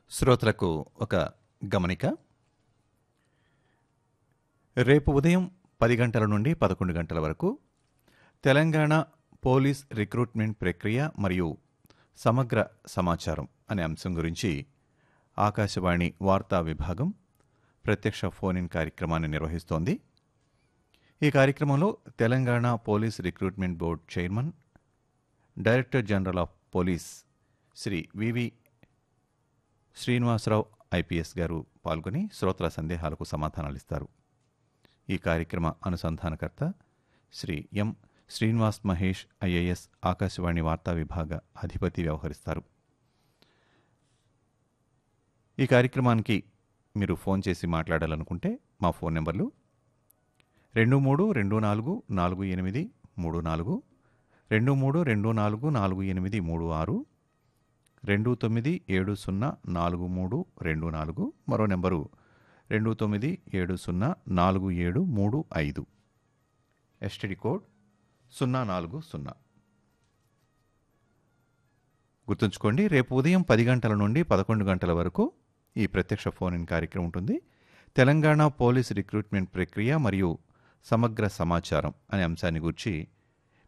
శ్రోతలకు ఒక గమనిక రేపు ఉదయం పది గంటల నుండి పదకొండు గంటల వరకు తెలంగాణ పోలీస్ రిక్రూట్మెంట్ ప్రక్రియ మరియు సమగ్ర సమాచారం అనే అంశం గురించి ఆకాశవాణి వార్తా విభాగం ప్రత్యక్ష ఫోన్ ఇన్ కార్యక్రమాన్ని నిర్వహిస్తోంది ఈ కార్యక్రమంలో Telangana police recruitment board chairman director general of police Shri VV Srinivasarao IPS గారు పాల్గొని శ్రోతల సందేహాలకు సమాధానాలు ఇస్తారు ఈ కార్యక్రమ అనుసంధానకర్త శ్రీ ఎం శ్రీనివాస్ మహేష్ ఐఏఎస్ ఆకాశవాణి వార్తా విభాగ అధిపతి వ్యవహరిస్తారు ఈ కార్యక్రమానికి మీరు ఫోన్ చేసి మాట్లాడాలనుకుంటే మా ఫోన్ నెంబర్లు రెండు మూడు రెండు నాలుగు నాలుగు ఎనిమిది మూడు నాలుగు రెండు మూడు రెండు నాలుగు నాలుగు ఎనిమిది మూడు ఆరు రెండు తొమ్మిది ఏడు సున్నా నాలుగు మూడు రెండు నాలుగు మరో నెంబరు రెండు తొమ్మిది ఏడు సున్నా నాలుగు ఏడు మూడు ఐదు ఎస్టిడి కోడ్ సున్నా నాలుగు సున్నా గుర్తుంచుకోండి రేపు ఉదయం పది గంటల నుండి పదకొండు గంటల వరకు ఈ ప్రత్యక్ష ఫోన్ ఇన్ కార్యక్రమం ఉంటుంది తెలంగాణ పోలీస్ రిక్రూట్మెంట్ ప్రక్రియ మరియు సమగ్ర సమాచారం అనే అంశాన్ని గురించి